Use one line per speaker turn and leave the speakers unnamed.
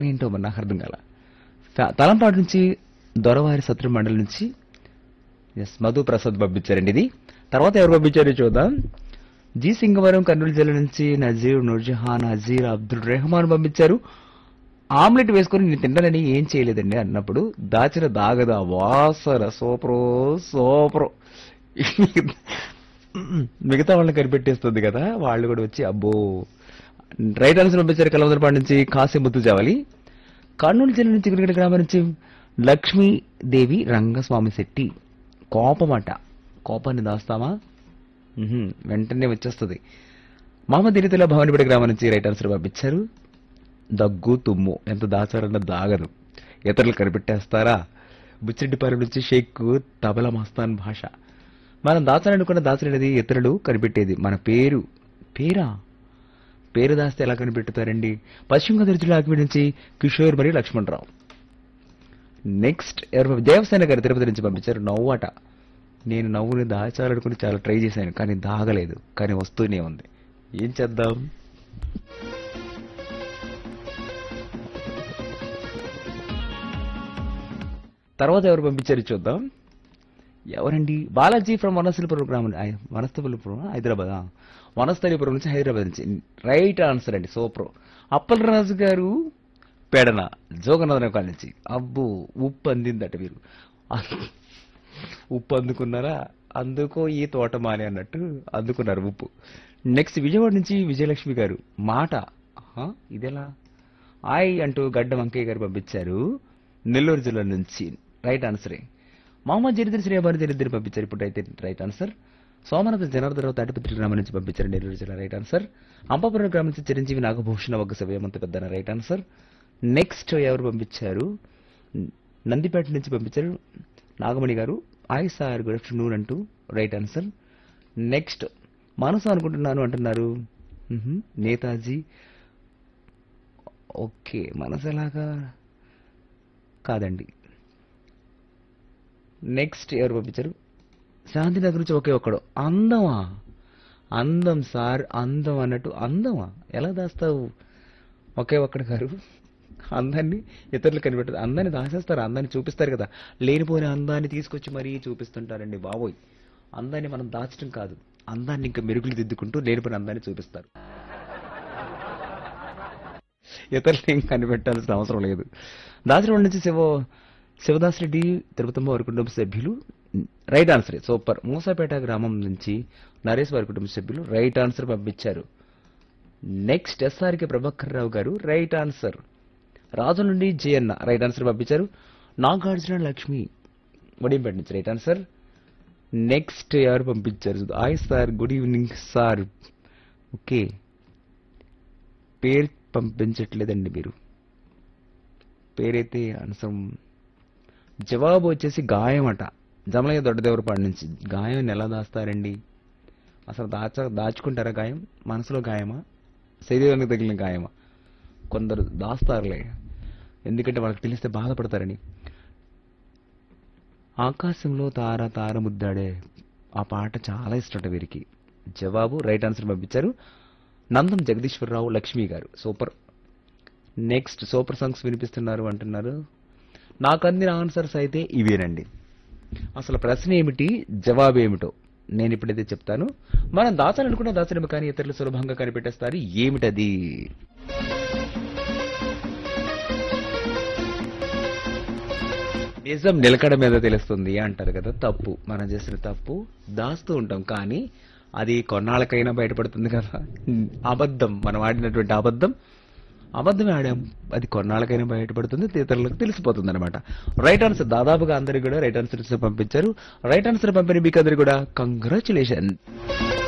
ఏంటో మరి నాకు అర్థం కాల త- తలంపాడు నుంచి దొరవారి సత్రు మండలి నుంచి ఎస్ మధు ప్రసాద్ పంపించారండి ఇది తర్వాత ఎవరు పంపించారో చూద్దాం జి సింగవరం కర్నూలు జిల్లా నుంచి నజీర్ నూర్జహాన్ హజీర్ అబ్దుల్ రెహమాన్ పంపించారు ఆమ్లెట్ వేసుకొని నేను తింటానని ఏం చేయలేదండి అన్నప్పుడు దాచిన దాగదా వాసన సూపరో సూపరో మిగతా వాళ్ళని కనిపెట్టేస్తుంది కదా వాళ్ళు కూడా వచ్చి అబ్బో రైట్ ఆన్సర్ పంపించారు కలవదరపాడు నుంచి కాసిముద్దు జావలి కర్నూలు జిల్లా నుంచి క్రికెట్ గ్రామం నుంచి లక్ష్మీదేవి రంగస్వామి శెట్టి కోపమట కోపాన్ని దాస్తామా ఉహుం, వెంటనే వచ్చేస్తుంది మహమ్మద్ ఇనితుల్లా భవనిపేట గ్రామం నుంచి రైట్ ఆన్సర్ పంపించారు దగ్గు తుమ్ము ఎంత దాచారన్న దాగదు ఇతరులు కనిపెట్టేస్తారా బుచ్చిరెడ్డిపాలెం నుంచి షేక్ తబలా మస్తాన్ భాష మనం దాచాలనుకున్న దాచలేనిది ఇతరులు కనిపెట్టేది మన పేరు పేరా పేరు దాస్తే ఎలా కనిపెట్టుతారండి పశ్చిమ గోదావరి జిల్లా అగ్ని నుంచి కిషోర్ మరియు లక్ష్మణరావు నెక్స్ట్ ఎవరు దేవసేన గారు తిరుపతి నుంచి పంపించారు నవ్వట నేను నవ్వుని దాచాలనుకుని చాలా ట్రై చేశాను కానీ దాగలేదు కానీ వస్తూనే ఉంది ఏం చేద్దాం తర్వాత ఎవరు పంపించారు చూద్దాం ఎవరండి బాలాజీ ఫ్రమ్ వనస్థలిపురం గ్రామం ఐ- వనస్థలిపురం హైదరాబాద్ వనస్థలిపురం నుంచి హైదరాబాద్ నుంచి రైట్ ఆన్సర్ అండి సూపర్ అప్పలరాజు గారు పెడన జోగనాథన కాల్ నుంచి అబ్బో ఉప్పు అందిందట మీరు ఉప్పు అందుకున్నారా అందుకో ఈ తోటమాని అన్నట్టు అందుకున్నారు ఉప్పు నెక్స్ట్ విజయవాడ నుంచి విజయలక్ష్మి గారు మాట ఆహా, ఇదెలా ఆయ్ అంటూ గడ్డ వంకయ్య గారు పంపించారు నెల్లూరు జిల్లా నుంచి రైట్ ఆన్సరే మహమ్మద్ జరిద్ర శ్రీభారతి ఇద్దరు పంపించారు ఇప్పుడు అయితే రైట్ ఆన్సర్ సోమనాథ జనార్దరావు తాటిపత్రి గ్రామం నుంచి పంపించారు నెల్లూరు జిల్లా రైట్ ఆన్సర్ అంపాపురం గ్రామం నుంచి చిరంజీవి నాగభూషణ వగ్గ సవ్యమంత పెద్దన రైట్ ఆన్సర్ నెక్స్ట్ ఎవరు పంపించారు నందిపేట నుంచి పంపించారు నాగమణి గారు ఆయ్ సార్ గుడ్ ఆఫ్టర్నూన్ అంటూ రైట్ ఆన్సర్ నెక్స్ట్ మనసు అనుకుంటున్నాను అంటున్నారు మ్హూ. నేతాజీ ఓకే మనసు ఎలాగా కాదండి నెక్స్ట్ ఎవరు పంపించారు శాంతినగర్ నుంచి ఒకే ఒక్కడు అందమా అందం సార్ అందం అన్నట్టు అందమా ఎలా దాస్తావు ఒకే ఒక్కడు గారు అందాన్ని ఇతరులు కనిపెట్టదు అందాన్ని దాచేస్తారు అందాన్ని చూపిస్తారు కదా లేనిపోయిన అందాన్ని తీసుకొచ్చి మరీ చూపిస్తుంటారండి బాబోయ్ అందాన్ని మనం దాచడం కాదు అందాన్ని ఇంకా మెరుగులు దిద్దుకుంటూ లేనిపోయిన అందాన్ని చూపిస్తారు ఇతరులు ఏం కనిపెట్టాల్సిన అవసరం లేదు దాసరివాడ నుంచి శివ శివదాస్ రెడ్డి తిరుపతమ్మ వారి కుటుంబ సభ్యులు రైట్ ఆన్సర్ సూపర్ మూసాపేట గ్రామం నుంచి నరేష్ వారి కుటుంబ సభ్యులు రైట్ ఆన్సర్ పంపించారు నెక్స్ట్ ఎస్ఆర్కే ప్రభాకర్ రావు గారు రైట్ ఆన్సర్ రాజు నుండి జయన్న రైట్ ఆన్సర్ పంపించారు నాగార్జున లక్ష్మి వడింపేట నుంచి రైట్ ఆన్సర్ నెక్స్ట్ ఎవరు పంపించారు hi sir good evening sir okay పేరు పంపించట్లేదండి మీరు పేరైతే అనసం జవాబు వచ్చేసి గాయం అట జమలయ్య దొడ్డదేవరపాడు నుంచి గాయం ఎలా దాస్తారండి అసలు దాచ దాచుకుంటారా గాయం మనసులో గాయమా శరీరానికి తగిలిన గాయమా కొందరు దాస్తారులే ఎందుకంటే వాళ్ళకి తెలిస్తే బాధపడతారని ఆకాశంలో తార తార ముద్దాడే ఆ పాట చాలా ఇష్టట వీరికి జవాబు రైట్ ఆన్సర్ పంపించారు నందం జగదీశ్వరరావు లక్ష్మి గారు సూపర్ నెక్స్ట్ సూపర్ సాంగ్స్ వినిపిస్తున్నారు అంటున్నారు నాకు అందిన ఆన్సర్స్ అయితే ఇవేనండి అసలు ప్రశ్న ఏమిటి జవాబు ఏమిటో నేను ఇప్పుడైతే చెప్తాను మనం దాచాలనుకున్న దాచలేము కానీ ఇతరులు సులభంగా కనిపెట్టేస్తారు ఏమిటది నిజం నిలకడ మీద తెలుస్తుంది అంటారు కదా తప్పు మనం చేసిన తప్పు దాస్తూ ఉంటాం కానీ అది కొన్నాళ్ళకైనా బయటపడుతుంది కదా అబద్ధం మనం ఆడినటువంటి అబద్ధం అబద్ధమే ఆడాం అది కొన్నాళ్ళకైనా బయటపడుతుంది ఇతరులకు తెలిసిపోతుంది అనమాట రైట్ ఆన్సర్ దాదాపుగా అందరికి కూడా రైట్ ఆన్సర్ పంపించారు రైట్ ఆన్సర్ పంపిన మీకు అందరికి కూడా కంగ్రాచులేషన్